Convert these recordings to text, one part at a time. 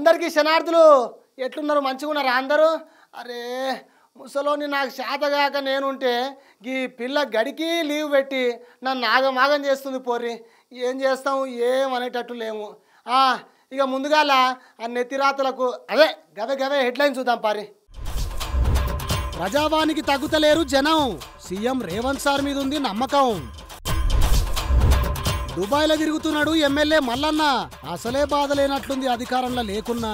అందరికీ శనార్థులు ఎట్లున్నారు మంచిగా ఉన్నారా అందరూ అరే ముసలోని నాకు శాతగాక నేనుంటే ఈ పిల్ల గడికి లీవ్ పెట్టి నన్ను నాగమాగం చేస్తుంది పోర్రి ఏం చేస్తాం ఏం అనేటట్టు లేము ఆ, ఇక ముందుగాల ఆ నెత్తిరాతలకు అదే గవే గవే హెడ్లైన్ చూద్దాం పారి ప్రజావానికి తగ్గుతలేరు జనం సీఎం రేవంత్ సార్ మీద ఉంది నమ్మకం దుబాయ్లో తిరుగుతున్నాడు ఎమ్మెల్యే మల్లన్న అసలే బాధ లేనట్లుంది అధికారంలో లేకున్నా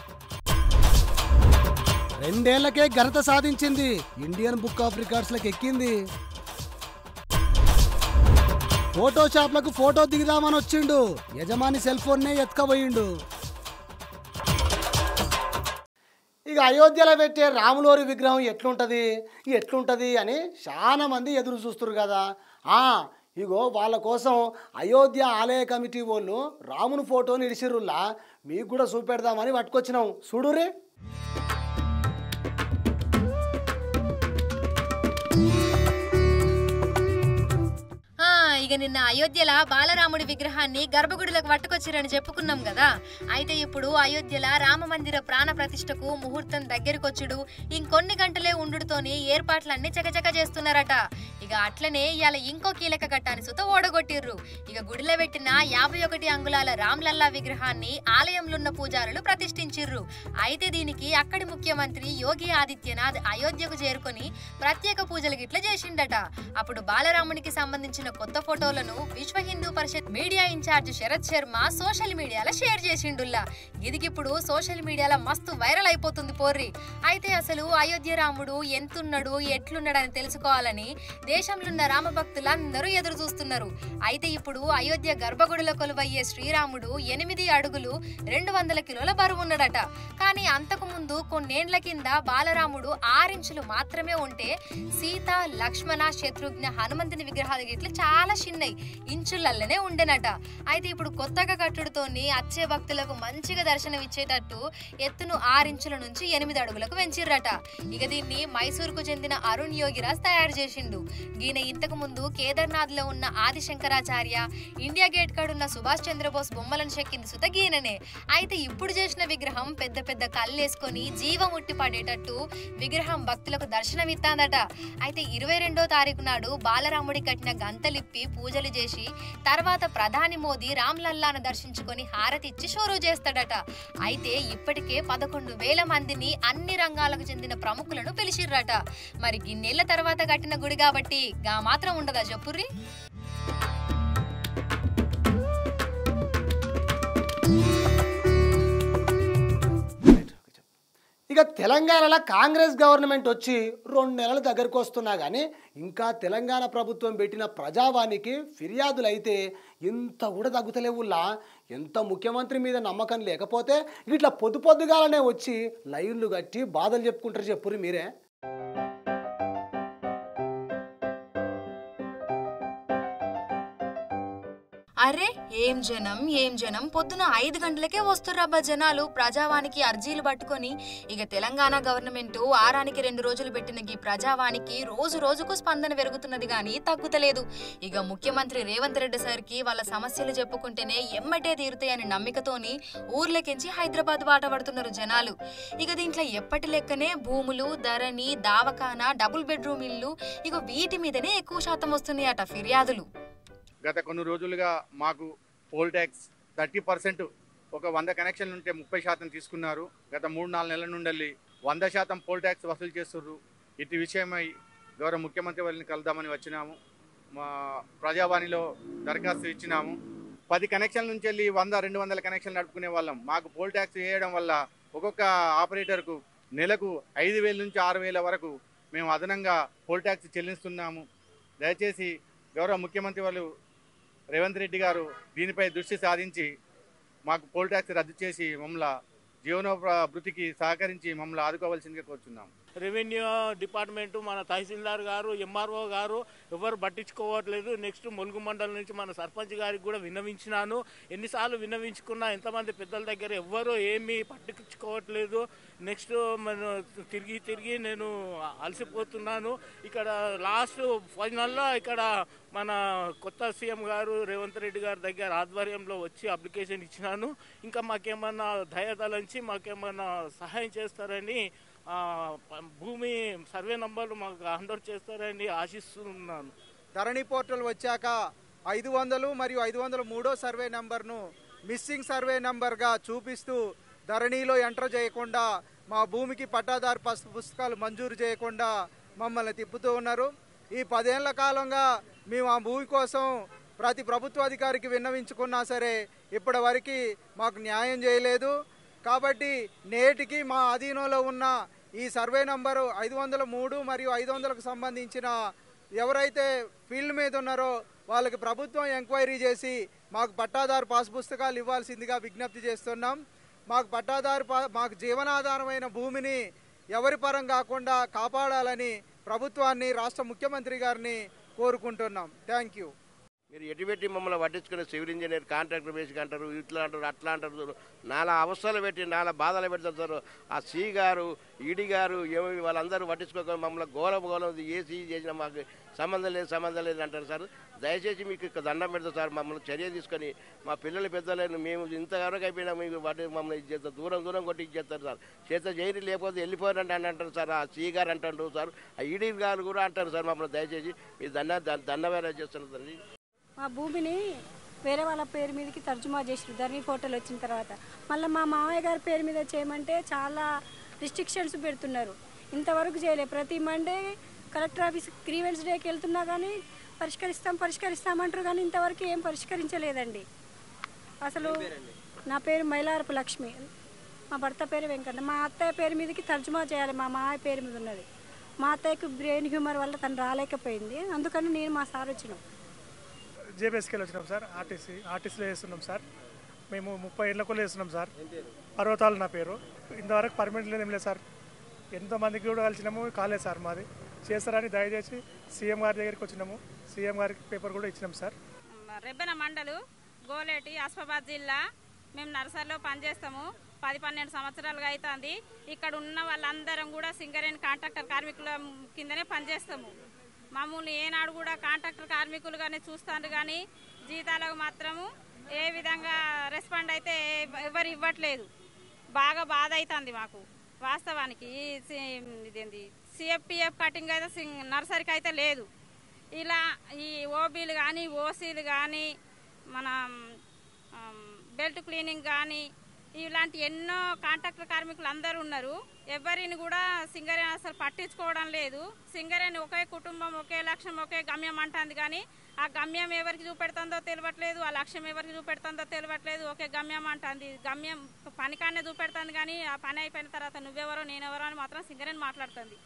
రెండేళ్లకే ఘనత సాధించింది ఇండియన్ బుక్ ఆఫ్ రికార్డ్స్లకు ఎక్కింది ఫోటో షాప్లకు ఫోటో దిగుదామని వచ్చిండు యజమాని సెల్ ఫోన్నే ఎత్తుకపోయిండు ఇక అయోధ్యలో పెట్టే రాములోరి విగ్రహం ఎట్లుంటుంది ఎట్లుంటుంది అని చాలా మంది ఎదురు చూస్తారు కదా ఆ, ఇగో వాళ్ళ కోసం అయోధ్య ఆలయ కమిటీ వాళ్ళు రాముని ఫోటోని ఇడిసిర్రుల్లా మీకు కూడా చూపెడదామని పట్టుకొచ్చినాం చూడురే ఆ, ఇక నిన్న అయోధ్యల బాలరాముడి విగ్రహాన్ని గర్భగుడిలోకి పట్టుకొచ్చిరని చెప్పుకున్నాం కదా అయితే ఇప్పుడు అయోధ్యల రామ మందిర ప్రాణ ప్రతిష్టకు ముహూర్తం దగ్గరికొచ్చుడు ఇంకొన్ని గంటలే ఉండుతోని ఏర్పాట్లన్నీ చకచక చేస్తున్నారట ఇక అట్లనే ఇవాళ ఇంకో కీలక ఘట్టాన్ని సుత ఓడగొట్టిర్రు ఇక గుడిలో పెట్టిన యాభై ఒకటి అంగుళాల రామ్లల్లా విగ్రహాన్ని ఆలయంలో పూజారులు ప్రతిష్ఠించిర్రు అయితే దీనికి అక్కడి ముఖ్యమంత్రి యోగి ఆదిత్యనాథ్ అయోధ్యకు చేరుకొని ప్రత్యేక పూజలు గిట్ల చేసిండట అప్పుడు బాలరామునికి సంబంధించిన కొత్త ఫోటోలను Vishwa Hindu Parishad media incharge Sharath Sharma social మీడియాలో షేర్ చేసిండుల్లా ఇదికిప్పుడు సోషల్ మీడియాలో మస్తు వైరల్ అయిపోతుంది పోర్రి అయితే అసలు అయోధ్య రాముడు ఎంతున్నాడు ఎట్లున్నాడని తెలుసుకోవాలని దేశంలో ఉన్న రామభక్తులందరూ ఎదురు చూస్తున్నారు అయితే ఇప్పుడు అయోధ్య గర్భగుడిలో కొలువయ్యే శ్రీరాముడు ఎనిమిది అడుగులు రెండు వందల కిలోల బరువు ఉన్నాడట కానీ అంతకు ముందు కొన్నేండ్ల కింద బాలరాముడు ఆరించులు మాత్రమే ఉంటే సీత లక్ష్మణ శత్రుఘ్న హనుమంతుని విగ్రహాలు గిట్ల చాలా చిన్నవి ఇంచులల్లనే ఉండేనట అయితే ఇప్పుడు కొత్తగా కట్టుడుతోని వచ్చే భక్తులకు మంచిగా దర్శనం ఇచ్చేటట్టు ఎత్తును ఆరించుల నుంచి ఎనిమిది అడుగులకు పెంచిర్రట ఇక దీన్ని మైసూర్కు చెందిన అరుణ్ యోగిరాజ్ తయారు చేసిండు ఈయన ఇంతకు ముందు కేదార్నాథ్ లో ఉన్న ఆదిశంకరాచార్య ఇండియా గేట్ కాడున్న సుభాష్ చంద్రబోస్ బొమ్మలను చెక్కింది సుత గీననే అయితే ఇప్పుడు చేసిన విగ్రహం పెద్ద పెద్ద కళ్ళేసుకొని జీవం ఉట్టి పడేటట్టు విగ్రహం భక్తులకు దర్శనం ఇస్తాందట అయితే ఇరవై రెండో తారీఖు నాడు బాలరాముడి కట్టిన గంతలిప్పి పూజలు చేసి తర్వాత ప్రధాని మోదీ రామ్లల్లాను దర్శించుకొని హారతిచ్చి షోరూ చేస్తాడట అయితే ఇప్పటికే పదకొండు వేల మందిని అన్ని రంగాలకు చెందిన ప్రముఖులను పిలిచిర్రట మరి గిన్నెళ్ల తర్వాత కట్టిన గుడి కాబట్టి గా మాత్రం ఉండదా చెప్పుర్రి ఇక తెలంగాణలో కాంగ్రెస్ గవర్నమెంట్ వచ్చి రెండు నెలల దగ్గరకు వస్తున్నా కానీ ఇంకా తెలంగాణ ప్రభుత్వం పెట్టిన ప్రజావానికి ఫిర్యాదులు అయితే ఇంత కూడా తగ్గుతలేవుల్లా ఎంత ముఖ్యమంత్రి మీద నమ్మకం లేకపోతే ఇట్లా పొద్దు పొద్దుగాలనే వచ్చి లైన్లు కట్టి బాధలు చెప్పుకుంటారు చెప్పురు మీరే అరే ఏం జనం ఏం జనం పొద్దున ఐదు గంటలకే వస్తుర్రబ్బా జనాలు ప్రజావానికి అర్జీలు పట్టుకొని ఇక తెలంగాణ గవర్నమెంట్ వారానికి రెండు రోజులు పెట్టిన ఈ ప్రజావానికి రోజు రోజుకు స్పందన పెరుగుతున్నది కానీ తగ్గుతలేదు ఇక ముఖ్యమంత్రి రేవంత్ రెడ్డి సార్కి వాళ్ళ సమస్యలు చెప్పుకుంటేనే ఎమ్మటే తీరుతాయని నమ్మికతోని ఊర్లకించి హైదరాబాద్ బాట పడుతున్నారు జనాలు ఇక దీంట్లో ఎప్పటి లెక్కనే భూములు ధరణి దావకాన డబుల్ బెడ్రూమ్ ఇల్లు ఇక వీటి మీదనే ఎక్కువ శాతం వస్తున్నాయట ఫిర్యాదులు గత కొన్ని రోజులుగా మాకు పోల్ ట్యాక్స్ థర్టీ పర్సెంట్ ఒక వంద కనెక్షన్లు ఉంటే ముప్పై శాతం తీసుకున్నారు గత మూడు నాలుగు నెలల నుండి వంద శాతం పోల్ ట్యాక్స్ వసూలు చేస్తుర్రు ఇటు విషయమై గౌరవ ముఖ్యమంత్రి వారిని కలుద్దామని వచ్చినాము మా ప్రజావాణిలో దరఖాస్తు ఇచ్చినాము పది కనెక్షన్ల నుంచి వెళ్ళి వంద రెండు వందల కనెక్షన్లు నడుపుకునే వాళ్ళం మాకు పోల్ ట్యాక్స్ వేయడం వల్ల ఒక్కొక్క ఆపరేటర్కు నెలకు ఐదు వేల నుంచి ఆరు వేల వరకు మేము అదనంగా పోల్ ట్యాక్స్ చెల్లిస్తున్నాము దయచేసి గౌరవ ముఖ్యమంత్రి వాళ్ళు రేవంత్ రెడ్డి గారు దీనిపై దృష్టి సాధించి మాకు పోల్ ట్యాక్స్ రద్దు చేసి మమ్మల్ని జీవనోభృతికి సహకరించి మమ్మల్ని ఆదుకోవాల్సిందిగా కోరుచున్నాం రెవెన్యూ డిపార్ట్మెంటు మన తహసీల్దార్ గారు ఎంఆర్ఓ గారు ఎవరు పట్టించుకోవట్లేదు నెక్స్ట్ ములుగు మండలం నుంచి మన సర్పంచ్ గారికి కూడా విన్నవించినాను ఎన్నిసార్లు విన్నవించుకున్నా ఎంతమంది పెద్దల దగ్గర ఎవ్వరూ ఏమీ పట్టించుకోవట్లేదు నెక్స్ట్ మన తిరిగి తిరిగి నేను అలసిపోతున్నాను ఇక్కడ లాస్ట్ ఫైనల్లో ఇక్కడ మన కొత్త సీఎం గారు రేవంత్ రెడ్డి గారి దగ్గర ఆధ్వర్యంలో వచ్చి అప్లికేషన్ ఇచ్చినాను ఇంకా మాకేమన్నా దయదలంచి మాకేమన్నా సహాయం చేస్తారని ఆ, ప- భూమి సర్వే నంబర్లు మాకు హ్యాండ్ చేస్తారని ఆశిస్తున్నాను ధరణి పోర్టల్ వచ్చాక ఐదు వందలు మరియు ఐదు వందల మూడో సర్వే నంబర్ను మిస్సింగ్ సర్వే నంబర్గా చూపిస్తూ ధరణిలో ఎంటర్ చేయకుండా మా భూమికి పట్టాదారు పస్ పుస్తకాలు మంజూరు చేయకుండా మమ్మల్ని తిప్పుతూ ఉన్నారు ఈ పదేళ్ల కాలంగా మేము ఆ భూమి కోసం ప్రతి ప్రభుత్వ అధికారికి విన్నవించుకున్నా సరే ఇప్పటి వరకు మాకు న్యాయం చేయలేదు కాబట్టి నేటికి మా అధీనంలో ఉన్న ఈ సర్వే నంబరు ఐదు వందల మూడు మరియు ఐదు వందలకు సంబంధించిన ఎవరైతే ఫీల్డ్ మీద ఉన్నారో వాళ్ళకి ప్రభుత్వం ఎంక్వైరీ చేసి మాకు పట్టాదారు పాస్ పుస్తకాలు ఇవ్వాల్సిందిగా విజ్ఞప్తి చేస్తున్నాం మాకు పట్టాదారు పా- మాకు జీవనాధారమైన భూమిని ఎవరి పరం కాకుండా కాపాడాలని ప్రభుత్వాన్ని రాష్ట్ర ముఖ్యమంత్రి గారిని కోరుకుంటున్నాం థ్యాంక్ యూ మీరు ఎటు పెట్టి మమ్మల్ని పట్టించుకునే సివిల్ ఇంజనీర్ కాంట్రాక్టర్ బేసిక్ అంటారు ఇట్లా అంటారు అట్లా అంటారు నాలా అవస్థలు పెట్టి నాలా బాధలు పెడతారు ఆ సి గారు ఈడి గారు ఏమి వాళ్ళందరూ పట్టించుకోక మమ్మల్ని గోలం గోలం ఏసీ చేసిన మాకు సంబంధం లేదు సంబంధం లేదు అంటారు సార్ దయచేసి మీకు ఇక్కడ దండం పెడతాం సార్ మమ్మల్ని చర్య తీసుకొని మా పిల్లలు పెద్దలేను మేము ఇంతవరకు అయిపోయినా మీకు వాటి మమ్మల్ని ఇది చేస్తారు దూరం దూరం కొట్టి ఇచ్చేస్తారు సార్ చేత జైలు లేకపోతే వెళ్ళిపోయారంటే అని అంటారు సార్ ఆ సి గారు అంటారు సార్ ఆ ఈడీ గారు కూడా అంటారు సార్ మమ్మల్ని దయచేసి మీరు దండ దండవేలా చేస్తున్నారు మా భూమిని వేరే వాళ్ళ పేరు మీదకి తర్జుమా చేసారు ధరణి పోర్టల్ వచ్చిన తర్వాత మళ్ళీ మా మామయ్య గారి పేరు మీద చేయమంటే చాలా రిస్ట్రిక్షన్స్ పెడుతున్నారు ఇంతవరకు చేయలేదు ప్రతి మండే కలెక్టర్ ఆఫీస్ గ్రీవెన్స్ డేకి వెళ్తున్నా కానీ పరిష్కరిస్తాం పరిష్కరిస్తామంటారు కానీ ఇంతవరకు ఏం పరిష్కరించలేదండి అసలు నా పేరు మైలారపు లక్ష్మి మా భర్త పేరు వెంకన్న మా అత్తయ్య పేరు మీదకి తర్జుమా చేయాలి మా మామయ్య పేరు మీద ఉన్నది మా అత్తయ్యకు బ్రెయిన్ హ్యూమర్ వల్ల తను రాలేకపోయింది అందుకని నేను మా సార్ వచ్చినాం జేబీఎస్కి వచ్చినాం సార్ ఆర్టీసీ ఆర్టీసీలో వేస్తున్నాం సార్ మేము ముప్పై ఏళ్ళ కొలు వేస్తున్నాం సార్ పర్వతాలు నా పేరు ఇంతవరకు పర్మనెంట్ లేదు ఏం లేదు సార్ ఎంతో మందికి కూడా కలిసినాము కాలేదు సార్ మాది చేస్తారని దయచేసి సీఎం గారి దగ్గరికి వచ్చినాము సీఎం గారికి పేపర్ కూడా ఇచ్చినాం సార్ రెబ్బెన మండలు గోలేటి ఆస్ఫాబాద్ జిల్లా మేము నర్సరీలో పనిచేస్తాము పది పన్నెండు సంవత్సరాలుగా అవుతుంది ఇక్కడ ఉన్న వాళ్ళందరం కూడా సింగరేణి కాంట్రాక్టర్ కార్మికుల కిందనే పనిచేస్తాము మామూలు ఏనాడు కూడా కాంట్రాక్టర్ కార్మికులుగానే చూస్తారు కానీ జీతాలకు మాత్రము ఏ విధంగా రెస్పాండ్ అయితే ఎవ- ఎవరు ఇవ్వట్లేదు బాగా బాధ అవుతుంది మాకు వాస్తవానికి ఈ సి- ఇదేంది సిఎఫ్పిఎఫ్ కటింగ్ అయితే సింగ్- నర్సరీకి అయితే లేదు ఇలా ఈ ఓబీలు కానీ ఓసీలు కానీ మన ఆమ్, బెల్ట్ క్లీనింగ్ కానీ ఇలాంటి ఎన్నో కాంట్రాక్టర్ కార్మికులు అందరూ ఉన్నారు ఎవరిని కూడా సింగరేణి అసలు పట్టించుకోవడం లేదు సింగరేణి ఒకే కుటుంబం ఒకే లక్ష్యం ఒకే గమ్యం అంటుంది కానీ ఆ గమ్యం ఎవరికి చూపెడుతుందో తెలియట్లేదు ఆ లక్ష్యం ఎవరికి చూపెడుతుందో తెలియట్లేదు ఒకే గమ్యం అంటుంది గమ్యం పనికానే చూపెడుతుంది కానీ ఆ పని అయిపోయిన తర్వాత నువ్వెవరో నేనెవరో అని మాత్రం సింగరేణి మాట్లాడుతుంది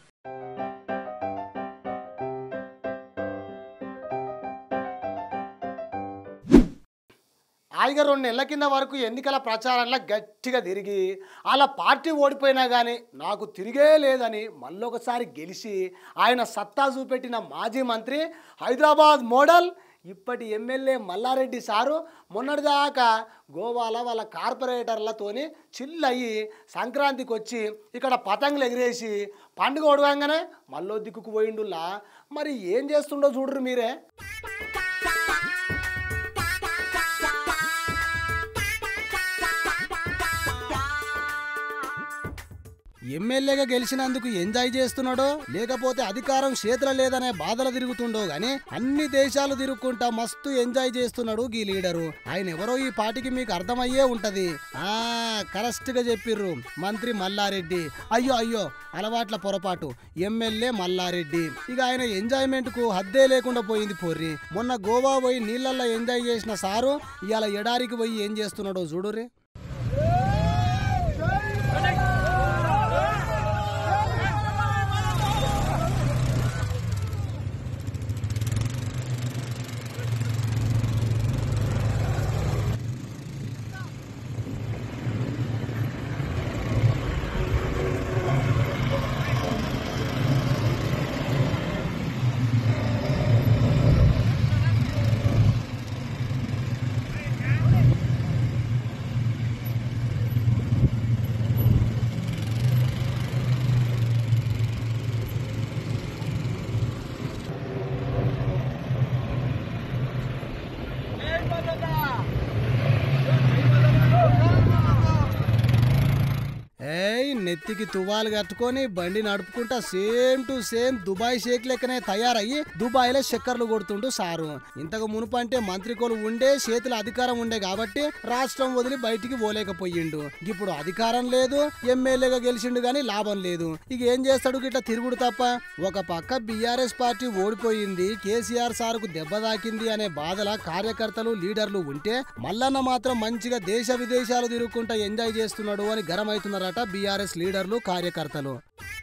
హాయిగా రెండు నెలల కింద వరకు ఎన్నికల ప్రచారంలో గట్టిగా తిరిగి అలా పార్టీ ఓడిపోయినా కానీ నాకు తిరిగే లేదని మళ్ళొకసారి గెలిచి ఆయన సత్తా చూపెట్టిన మాజీ మంత్రి హైదరాబాద్ మోడల్ ఇప్పటి ఎమ్మెల్యే మల్లారెడ్డి సారు మొన్నటిదాకా గోవాల వాళ్ళ కార్పొరేటర్లతోని చిల్లయ్యి సంక్రాంతికి వచ్చి ఇక్కడ పతంగులు ఎగిరేసి పండుగ ఒడవంగానే మళ్ళీ దిక్కుకు పోయిండులా మరి ఏం చేస్తుండో చూడరు మీరే ఎమ్మెల్యేగా గెలిచినందుకు ఎంజాయ్ చేస్తున్నాడో లేకపోతే అధికారం చేతిలో లేదనే బాధలు తిరుగుతుండో గాని అన్ని దేశాలు తిరుగుకుంటా మస్తు ఎంజాయ్ చేస్తున్నాడు ఈ లీడరు ఆయన ఎవరో ఈ పాటికి మీకు అర్థమయ్యే ఉంటది ఆ కరెక్ట్ గా చెప్పిర్రు మంత్రి మల్లారెడ్డి అయ్యో అయ్యో అలవాట్ల పొరపాటు ఎమ్మెల్యే మల్లారెడ్డి ఇక ఆయన ఎంజాయ్మెంట్ కు హద్దే లేకుండా పోయింది పొర్రి మొన్న గోవా పోయి నీళ్ళల్లో ఎంజాయ్ చేసిన సారు ఇవాళ ఎడారికి పోయి ఏం చేస్తున్నాడో చూడురే నెత్తికి తువ్వాలు కట్టుకొని బండి నడుపుకుంటా same to same Dubai sheikh లెక్కనే తయారయ్యి దుబాయ్ లో చక్కర్లు కొడుతుంటూ సారు ఇంతకు మునుపు అంటే మంత్రికోలు ఉండే చేతుల అధికారం ఉండే కాబట్టి రాష్ట్రం వదిలి బయటికి పోలేకపోయిండు ఇప్పుడు అధికారం లేదు ఎమ్మెల్యేగా గెలిచిండు గాని లాభం లేదు ఇక ఏం చేస్తాడు గిట్లా తిరుగుడు తప్ప ఒక పక్క బీఆర్ఎస్ పార్టీ ఓడిపోయింది కేసీఆర్ సార్కు దెబ్బ తాకింది అనే బాధల కార్యకర్తలు లీడర్లు ఉంటే మల్లన్న మాత్రం మంచిగా దేశ విదేశాలు తిరుగుకుంటా ఎంజాయ్ చేస్తున్నాడు అని గరమవుతున్నారట బీఆర్ఎస్ లీడర్లు కార్యకర్తలు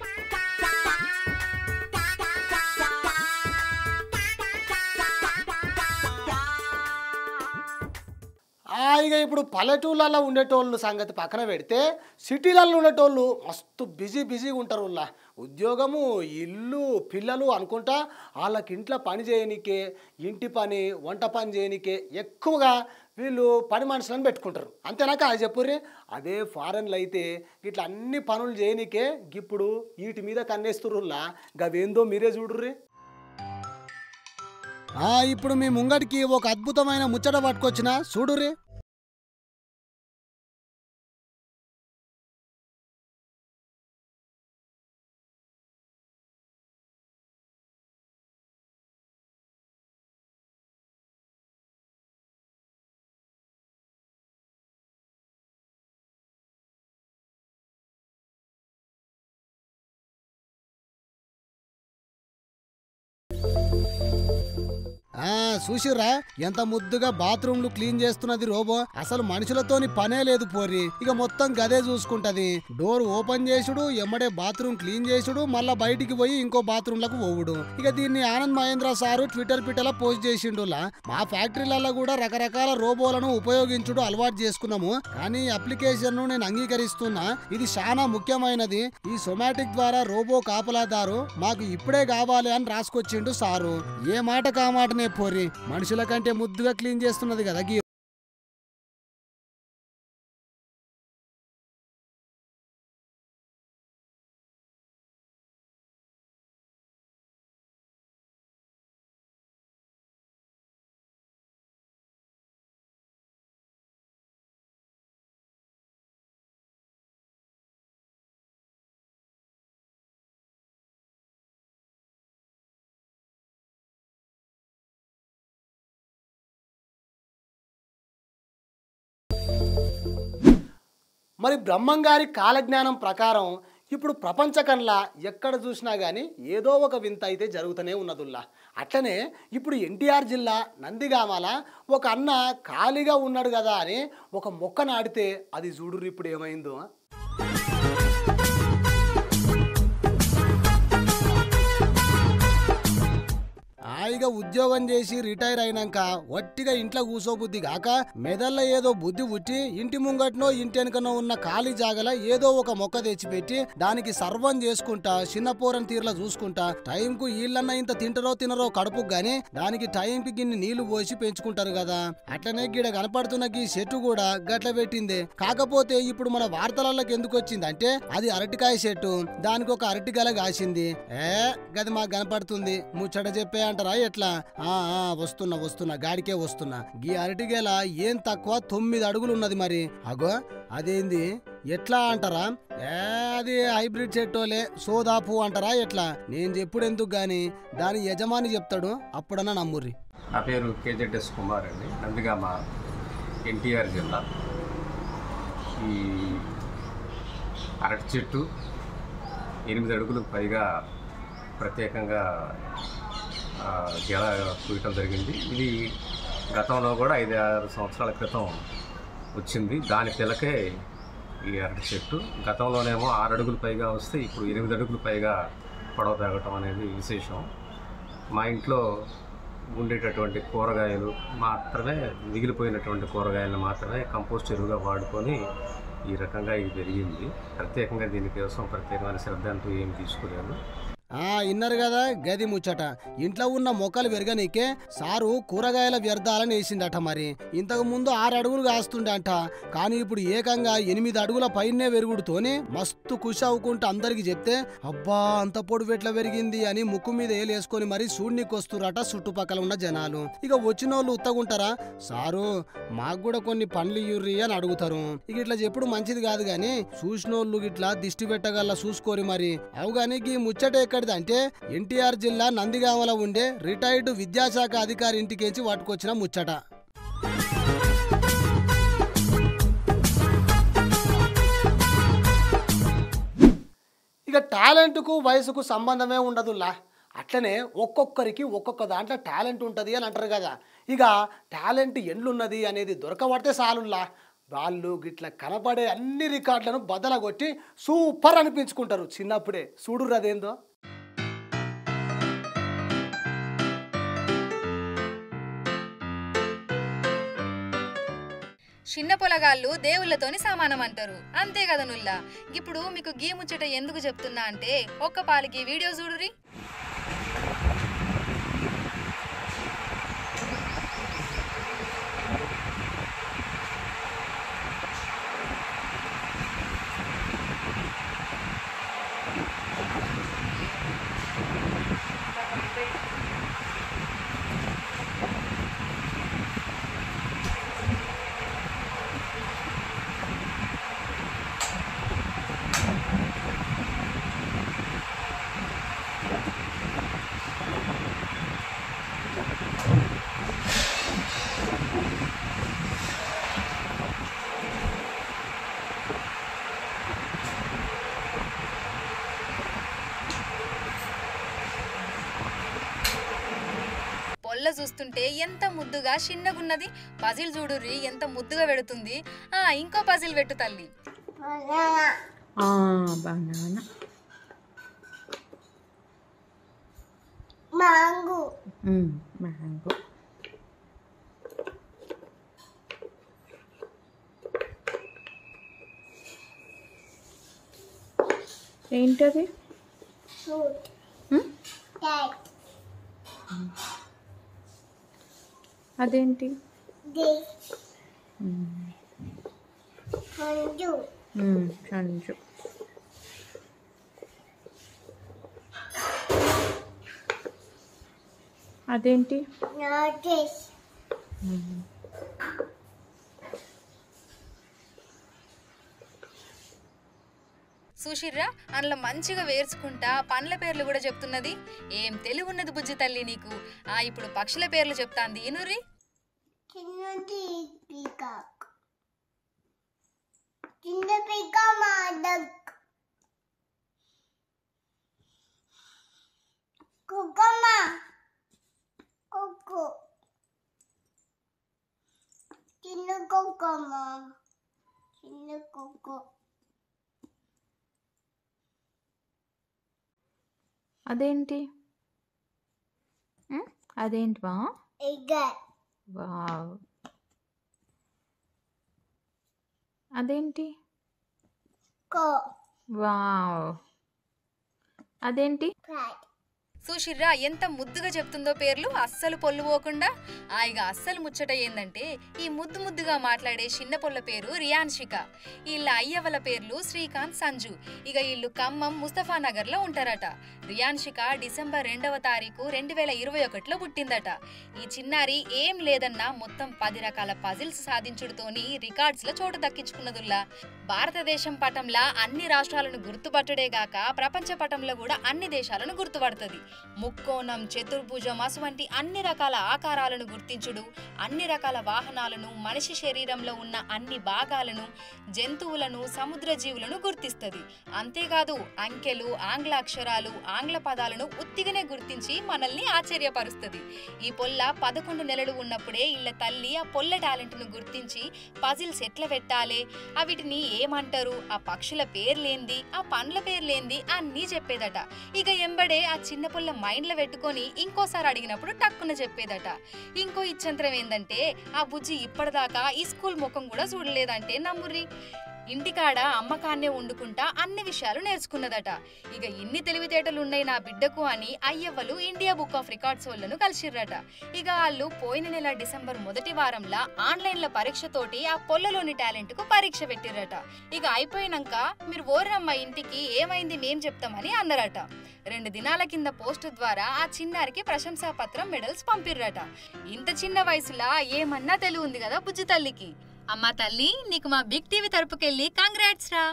ఆ, ఇక ఇప్పుడు పల్లెటూళ్ళల్లో ఉండేటోళ్ళు సంగతి పక్కన పెడితే సిటీలలో ఉండేటోళ్ళు మస్తు బిజీ బిజీగా ఉంటారు వాళ్ళ ఉద్యోగము ఇల్లు పిల్లలు అనుకుంటా వాళ్ళకి ఇంట్లో పని చేయనికే ఇంటి పని వంట పని చేయనికే ఎక్కువగా వీళ్ళు పని మనుషులను పెట్టుకుంటారు అంతేనాక అది చెప్పుర్రి అదే ఫారెన్లో అయితే ఇట్లా అన్ని పనులు చేయనికే ఇప్పుడు వీటి మీద కన్నేస్తుర్రుల్లా గవేందో మీరే చూడుర్రి ఆ ఇప్పుడు మీ ముంగడికి ఒక అద్భుతమైన ముచ్చట పట్టుకొచ్చిన చూడురే ఆ చూసిర్రా ఎంత ముద్దుగా బాత్రూమ్లు క్లీన్ చేస్తున్నది రోబో అసలు మనుషులతోని పనే లేదు పోరి ఇక మొత్తం గదే చూసుకుంటది డోర్ ఓపెన్ చేసుడు ఎమ్మడే బాత్రూమ్ క్లీన్ చేసుడు మళ్ళా బయటికి పోయి ఇంకో బాత్రూమ్ లకు పోవుడు ఇక దీన్ని ఆనంద్ మహేంద్ర సారు ట్విట్టర్ పిట్టలా పోస్ట్ చేసిండులా మా ఫ్యాక్టరీలలో కూడా రకరకాల రోబోలను ఉపయోగించుడు అలవాటు చేసుకున్నాము కానీ అప్లికేషన్ ను నేను అంగీకరిస్తున్నా ఇది చాలా ముఖ్యమైనది ఈ సొమాటిక్ ద్వారా రోబో కాపలాదారు మాకు ఇప్పుడే కావాలి అని రాసుకొచ్చిండు సారు ఏ మాట కామాటనే పోరి మనుషుల కంటే ముద్దుగా క్లీన్ చేస్తున్నది కదా గీ మరి బ్రహ్మంగారి కాలజ్ఞానం ప్రకారం ఇప్పుడు ప్రపంచకంలా ఎక్కడ చూసినా కానీ ఏదో ఒక వింత అయితే జరుగుతూనే ఉన్నదుల్లా అట్లనే ఇప్పుడు ఎన్టీఆర్ జిల్లా నందిగామాల ఒక అన్న ఖాళీగా ఉన్నాడు కదా అని ఒక మొక్క నాటితే అది చూడుర్రి ఇప్పుడు ఏమైందో హాయిగా ఉద్యోగం చేసి రిటైర్ అయినాక వట్టిగా ఇంట్లో కూసోబుద్ధి కాక మెదళ్ళ ఏదో బుద్ధి పుట్టి ఇంటి ముంగట్నో ఇంటి వెనకనో ఉన్న ఖాళీ జాగల ఏదో ఒక మొక్క తెచ్చిపెట్టి దానికి సర్వం చేసుకుంటా చిన్నపోరని తీరులా చూసుకుంటా టైంకు ఈళ్ళన్న ఇంత తింటరో తినరో కడుపు గాని దానికి టైంకి గిన్ని నీళ్లు పోసి పెంచుకుంటారు కదా అట్లనే గిడ కనపడుతున్న గీ చెట్టు కూడా గట్ల పెట్టింది కాకపోతే ఇప్పుడు మన వార్తలలోకి ఎందుకు వచ్చింది అంటే అది అరటికాయ చెట్టు దానికి ఒక అరటి గల కాసింది ఏ గది మాకు కనపడుతుంది ముచ్చట చెప్పే అంటారా ఎట్లా ఆ ఆ, వస్తున్నా వస్తున్నా గాడికే వస్తున్నా గీ అరటిగేల ఏం తక్కువ తొమ్మిది అడుగులు ఉన్నది మరి అగో అదేంది ఎట్లా అంటారా ఏ అది హైబ్రిడ్ చెట్టోలే సోదాపు అంటారా ఎట్లా నేను చెప్పుడు ఎందుకు గాని దాని యజమాని చెప్తాడు అప్పుడన్నా నమ్ముర్రి నా పేరు కేజెడ్ఎస్ కుమార్ అండి నందిగామ ఎన్టీఆర్ జిల్లా ఈ అరటి చెట్టు ఎనిమిది అడుగులకు పైగా ప్రత్యేకంగా ఆ, గెల పూయటం జరిగింది ఇది గతంలో కూడా ఐదు ఆరు సంవత్సరాల క్రితం వచ్చింది దాని పిల్లకే ఈ అరటి చెట్టు గతంలోనేమో ఆరు అడుగులు పైగా వస్తే ఇప్పుడు ఎనిమిది అడుగులు పైగా పొడవ పెరగటం అనేది విశేషం మా ఇంట్లో ఉండేటటువంటి కూరగాయలు మాత్రమే మిగిలిపోయినటువంటి కూరగాయలను మాత్రమే కంపోస్ట్ ఎరువుగా వాడుకొని ఈ రకంగా ఇది పెరిగింది ప్రత్యేకంగా దీనికోసం ప్రత్యేకమైన శ్రద్ధ అంటూ ఏం తీసుకోలేదు ఆ ఇన్నరు కదా గది ముచ్చట ఇంట్లో ఉన్న మొక్కలు పెరగనీకే సారు కూరగాయల వ్యర్థాలను వేసిండట మరి ఇంతకు ముందు ఆరు అడుగులు కాస్తుండట కానీ ఇప్పుడు ఏకంగా ఎనిమిది అడుగుల పైనే పెరుగుడుతోనే మస్తు ఖుషి అవ్వుకుంటూ అందరికి చెప్తే అబ్బా అంత పొడువు ఎట్లా పెరిగింది అని ముక్కు మీద ఏలేసుకొని మరి చూడ్నికి వస్తురట చుట్టుపక్కల ఉన్న జనాలు ఇక వచ్చిన వాళ్ళు ఉత్తగుంటారా సారు మాకు కూడా కొన్ని పండ్లు ఇయ్యుర్రి అని అడుగుతారు ఇక ఇట్లా చెప్పుడు మంచిది కాదు గాని చూసినోళ్ళు ఇట్లా దిష్టి పెట్టగల చూసుకోరి మరి అవు గాని ఈ ముచ్చట ఎక్కడిది అంటే ఎన్టీఆర్ జిల్లా నందిగామలో ఉండే రిటైర్డ్ విద్యాశాఖ అధికారి ఇంటికేంచి పట్టుకొచ్చిన ముచ్చట ఇక టాలెంట్కు వయసుకు సంబంధమే ఉండదులా అట్లనే ఒక్కొక్కరికి ఒక్కొక్క దాంట్లో టాలెంట్ ఉంటుంది అని అంటారు కదా ఇక టాలెంట్ ఎన్లున్నది అనేది దొరకబడితే చాలుల్లా వాళ్ళు గిట్ల కనపడే అన్ని రికార్డులను బదలగొట్టి సూపర్ అనిపించుకుంటారు చిన్నప్పుడే చూడురు అదేందో చిన్న పొలగాళ్ళు దేవుళ్ళతోని సమానం అంటారు అంతే కదా నుల్లా ఇప్పుడు మీకు గీ ముచ్చట ఎందుకు చెప్తున్నా అంటే ఒక్క పాలికి వీడియో చూడురి పొల్ల చూస్తుంటే ఎంత ముద్దుగా చిన్నగున్నది పజిల్ చూడుర్రి ఎంత ముద్దుగా పెడుతుంది ఆ ఇంకో పజిల్ పెట్టు తల్లి బనానా మాంగు మ్యాంగో ఏంటది ఫ్రూట్ క్యాట్ అదేంటి దిస్ మంజు సంజు అదేంటి నోటీస్ చూసిర్రా అందులో మంచిగా వేర్చుకుంటా పండ్ల పేర్లు కూడా చెప్తున్నది ఏం తెలివి ఉన్నది బుజ్జి తల్లి నీకు ఆ ఇప్పుడు పక్షుల పేర్లు చెప్తాంది ఇనురి చిన్నది పీకాక్ చిన్న పీక మా డక్ కుక్కమ్మ కుక్కు చిన్న కుక్కమ్మ చిన్న కుక్కు అదేంటి ఉమ్, అదేంటి బా ఎగర్ వావ్ అదేంటి కో వావ్ అదేంటి క్యాట్ చూసిర్రా ఎంత ముద్దుగా చెప్తుందో పేర్లు అస్సలు పొల్లు పోకుండా ఆ ఇక అస్సలు ముచ్చట ఏందంటే ఈ ముద్దు ముద్దుగా మాట్లాడే చిన్న పొల్ల పేరు రియాన్షిక వీళ్ళ అయ్యవల పేర్లు శ్రీకాంత్ సంజు ఇక వీళ్ళు ఖమ్మం ముస్తఫా నగర్ లో ఉంటారట రియాన్షిక డిసెంబర్ రెండవ తారీఖు రెండు వేల ఇరవై ఒకటిలో పుట్టిందట ఈ చిన్నారి ఏం లేదన్నా మొత్తం పది రకాల పజిల్స్ సాధించుడుతోని రికార్డ్స్ లో చోటు దక్కించుకున్నదుల్లా భారతదేశం పటంలా అన్ని రాష్ట్రాలను గుర్తుపట్టడే గాక ప్రపంచ పటంలో కూడా అన్ని దేశాలను గుర్తుపడుతుంది ముక్కోణం చతుర్భుజం అటువంటి అన్ని రకాల ఆకారాలను గుర్తించుడు అన్ని రకాల వాహనాలను మనిషి శరీరంలో ఉన్న అన్ని భాగాలను జంతువులను సముద్ర జీవులను గుర్తిస్తుంది అంతేకాదు అంకెలు ఆంగ్ల అక్షరాలు ఆంగ్ల పదాలను ఉత్తిగానే గుర్తించి మనల్ని ఆశ్చర్యపరుస్తుంది ఈ పొల్ల పదకొండు నెలలు ఉన్నప్పుడే ఇళ్ళ తల్లి ఆ పొల్ల టాలెంట్ను గుర్తించి పజిల్స్ ఎట్లా పెట్టాలి ఆ వీటిని ఏమంటారు ఆ పక్షుల పేర్లేంది ఆ పండ్ల పేర్లేంది అన్నీ చెప్పేదట ఇక ఎంబడే ఆ చిన్న పొల్ల మైండ్లో పెట్టుకొని ఇంకోసారి అడిగినప్పుడు టక్కున చెప్పేదట ఇంకో ఇచ్చంతరం ఏందంటే ఆ బుజ్జి ఇప్పటిదాకా ఈ స్కూల్ ముఖం కూడా చూడలేదంటే నమ్ముర్రి ఇంటికాడ అమ్మకాన్నే వండుకుంటా అన్ని విషయాలు నేర్చుకున్నదట ఇక ఇన్ని తెలివితేటలు ఉన్నాయి నా బిడ్డకు అని అయ్యవ్వలు ఇండియా బుక్ ఆఫ్ రికార్డ్స్ వాళ్ళను కలిసిర్రట ఇక వాళ్ళు పోయిన నెల డిసెంబర్ మొదటి వారంలో ఆన్లైన్ల పరీక్షతోటి ఆ పొల్లలోని టాలెంట్ కు పరీక్ష పెట్టిర్రట ఇక అయిపోయినాక మీరు ఓరమ్మ ఇంటికి ఏమైంది మేం చెప్తామని అన్నారట రెండు దినాల కింద పోస్ట్ ద్వారా ఆ చిన్నారికి ప్రశంసా పత్రం మెడల్స్ పంపిర్రట ఇంత చిన్న వయసులా ఏమన్నా తెలివి ఉంది కదా బుజ్జి తల్లికి అమ్మా తల్లి నీకు మా బిగ్ టీవీ తరపుకెళ్ళి కంగ్రాట్స్ రా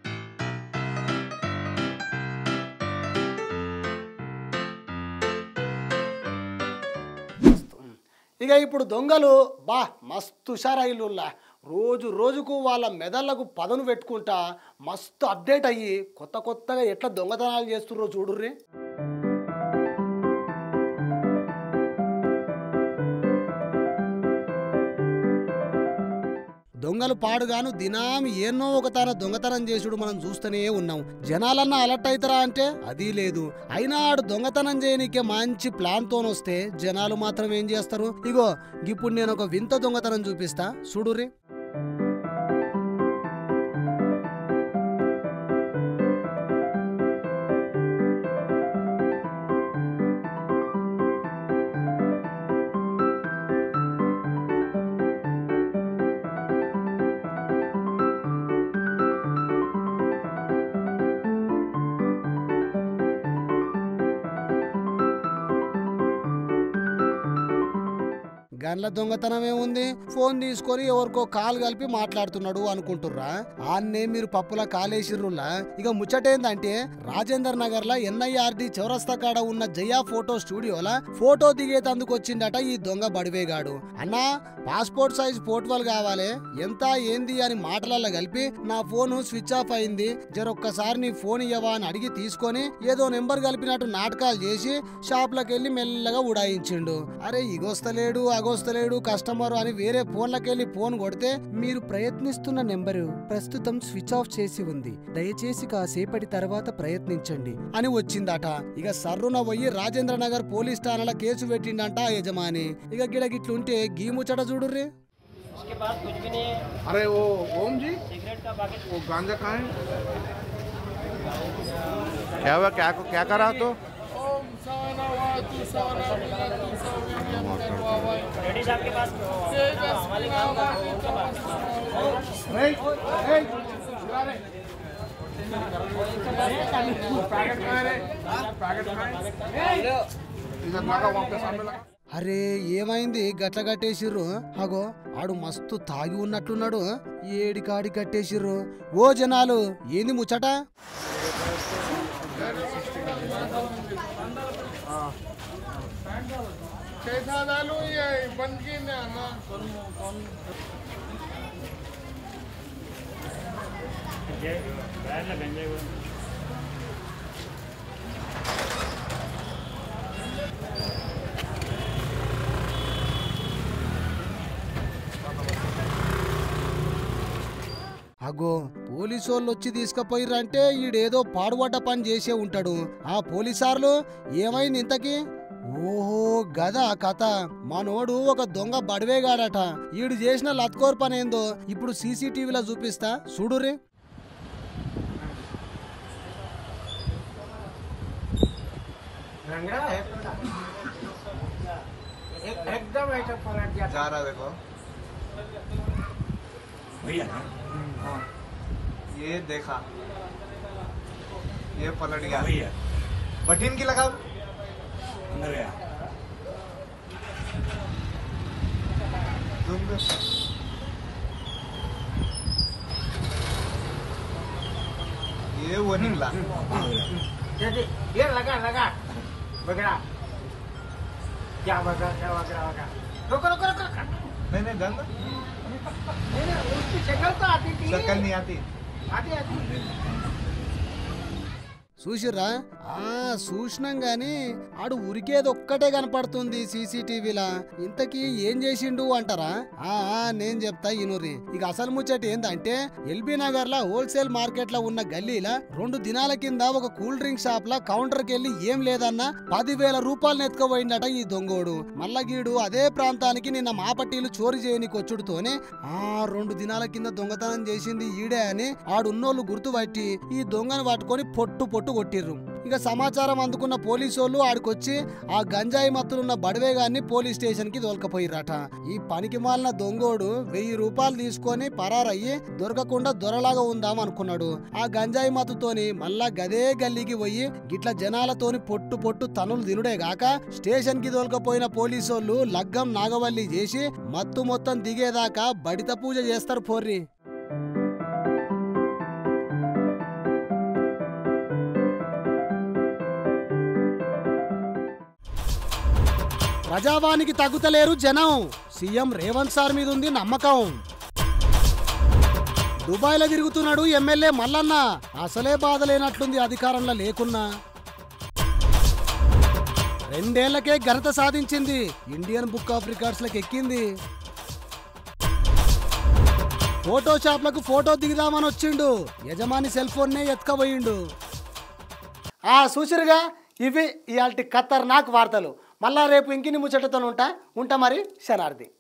ఇక ఇప్పుడు దొంగలు బా మస్తు హుషారైలుల్లా రోజు రోజుకు వాళ్ళ మెదళ్లకు పదను పెట్టుకుంటా మస్తు అప్డేట్ అయ్యి కొత్త కొత్తగా ఎట్లా దొంగతనాలు చేస్తుర్రో చూడుర్రి దొంగలు పాడుగాను దినాం ఎన్నో ఒక తన దొంగతనం చేసుడు మనం చూస్తూనే ఉన్నాం జనాలన్నా అలర్ట్ అవుతారా అంటే అది లేదు అయినా ఆడు దొంగతనం చేయనికే మంచి ప్లాన్ తోనొస్తే జనాలు మాత్రం ఏం చేస్తారు ఇగో ఇప్పుడు నేను ఒక వింత దొంగతనం చూపిస్తా చూడుర్రి గన్ల దొంగతనం ఏముంది ఫోన్ తీసుకొని ఎవరికో కాల్ కలిపి మాట్లాడుతున్నాడు అనుకుంటుర్రా ఆన్నే మీరు పప్పుల కాలేసిర్రులా ఇక ముచ్చటేందంటే రాజేందర్ నగర్ లా ఎన్ఐఆర్డి చౌరస్తా కాడ ఉన్న జయా ఫోటో స్టూడియోలా ఫోటో దిగేతందుకు వచ్చిందట ఈ దొంగ బడివేగాడు అన్నా పాస్పోర్ట్ సైజ్ ఫోటోలు కావాలి ఎంత ఏంది అని మాటలలో కలిపి నా ఫోను స్విచ్ ఆఫ్ అయింది జరొక్కసారి నీ ఫోన్ ఇవ్వవా అని అడిగి తీసుకొని ఏదో నెంబర్ కలిపినట్టు నాటకాలు చేసి షాప్లకు వెళ్ళి మెల్లగా ఉడాయించిండు అరే ఇగొస్తలేడు అగొస్తలేడు కస్టమర్ అని వేరే ఫోన్లకెళ్ళి ఫోన్ కొడితే మీరు ప్రయత్నిస్తున్న నెంబరు ప్రస్తుతం స్విచ్ ఆఫ్ చేసి ఉంది దయచేసి కాసేపటి తర్వాత ప్రయత్నించండి అని వచ్చిందట ఇక సర్రున పోయి రాజేంద్ర నగర్ పోలీస్ ఠాణాల కేసు పెట్టిండంట ఆ యజమాని ఇక గిడగిట్లుంటే గీ ముచ్చట చూడుర్రి अरे वो ओम जी वो गांजा कहाँ है क्या हुआ क्या क्या करा तो पैकेट कहाँ है रे पैकेट कहाँ है इधर लगा वहाँ पे सामने लगा అరే ఏమైంది గట్ల కట్టేసిర్రు అగో ఆడు మస్తు తాగి ఉన్నట్లున్నాడు ఏడి కాడి కట్టేసిర్రు ఓ జనాలు ఏంది ముచ్చట कैसा डालू ये बंद की ना ना అగో పోలీసు వాళ్ళు వచ్చి తీసుకుపోయిర్రంటే ఈడేదో పాడుబడ్డ పని చేసే ఉంటాడు ఆ పోలీసార్లు ఏమైంది ఇంతకి ఓహో గదా కథ మనోడు ఒక దొంగ బడివేగాడట ఈడు చేసిన లత్కోర్ పని ఏందో ఇప్పుడు సీసీటీవీలో చూపిస్తా చూడురే एकदम ऐसा पलट गया जा रहा देखो भैया हाँ ये देखा ये पलट गया भैया बटिन की लगा अंदर गया तुम ये वो निकला जल्दी ये लगा लगा बगड़ा क्या बगड़ा क्या बगड़ा बगड़ा रुको रुको रुको रुको। नहीं नहीं गंदा नहीं नहीं उसकी शक्ल तो आती थी शक्ल नहीं आती आती आती చూసిర్రా ఆ చూసినాం గాని ఆడు ఉరికేది ఒక్కటే కనపడుతుంది సీసీటీవీలా ఇంతకీ ఏం చేసిండు అంటారా ఆ ఆ, నేను చెప్తా ఇనురి ఇక అసలు ముచ్చట ఏందంటే ఎల్బీ నగర్ లా హోల్సేల్ మార్కెట్ లో ఉన్న గల్లీలా రెండు దినాల కింద ఒక కూల్ డ్రింక్ షాప్ లా కౌంటర్ కెళ్ళి ఏం లేదన్నా పదివేల రూపాయలు ఎత్తుకుపోయిందట ఈ దొంగోడు మల్లగీడు అదే ప్రాంతానికి నిన్న మాపట్టీలు చోరీ చేయనికి వచ్చుడుతోనే ఆ రెండు దినాల కింద దొంగతనం చేసింది ఈడే అని ఆడున్నోళ్ళు గుర్తుపట్టి ఈ దొంగను పట్టుకొని పొట్టు పొట్టు కొట్టిర్రు ఇక సమాచారం అందుకున్న పోలీసోళ్ళు ఆడికొచ్చి ఆ గంజాయి మత్తులున్న బడవే గాన్ని పోలీస్ స్టేషన్ కి దోల్కపోయిర్రట ఈ పనికి మాలిన దొంగోడు వెయ్యి రూపాయలు తీసుకొని పరారయ్యి దొరకకుండా దొరలాగా ఉందాం అనుకున్నాడు ఆ గంజాయి మత్తుతోని మళ్ళా గదే గల్లీకి పోయి గిట్ల జనాలతోని పొట్టు పొట్టు తనులు తినుడే గాక స్టేషన్ కి దోల్కపోయిన పోలీసోళ్ళు లగ్గం నాగవల్లి చేసి మత్తు మొత్తం దిగేదాకా బడిత పూజ చేస్తారు పోర్రి ప్రజావానికి తగ్గుతలేరు జనం సీఎం రేవంత్ సార్ మీద ఉంది నమ్మకం దుబాయ్లో తిరుగుతున్నాడు ఎమ్మెల్యే మల్లన్న అసలే బాధ లేనట్లుంది అధికారంలో లేకున్నా రెండేళ్లకే ఘనత సాధించింది ఇండియన్ బుక్ ఆఫ్ రికార్డ్స్ లకు ఎక్కింది ఫోటో షాప్లకు ఫోటో దిగుదామని వచ్చిండు యజమాని సెల్ ఫోన్నే ఎత్తుకపోయిండు ఆ చూసిరుగా ఇవి ఇవాళ ఖతర్నాక్ వార్తలు మళ్ళా రేపు ఇంకిని ముచ్చటతో ఉంటా ఉంటా మరి శనార్థి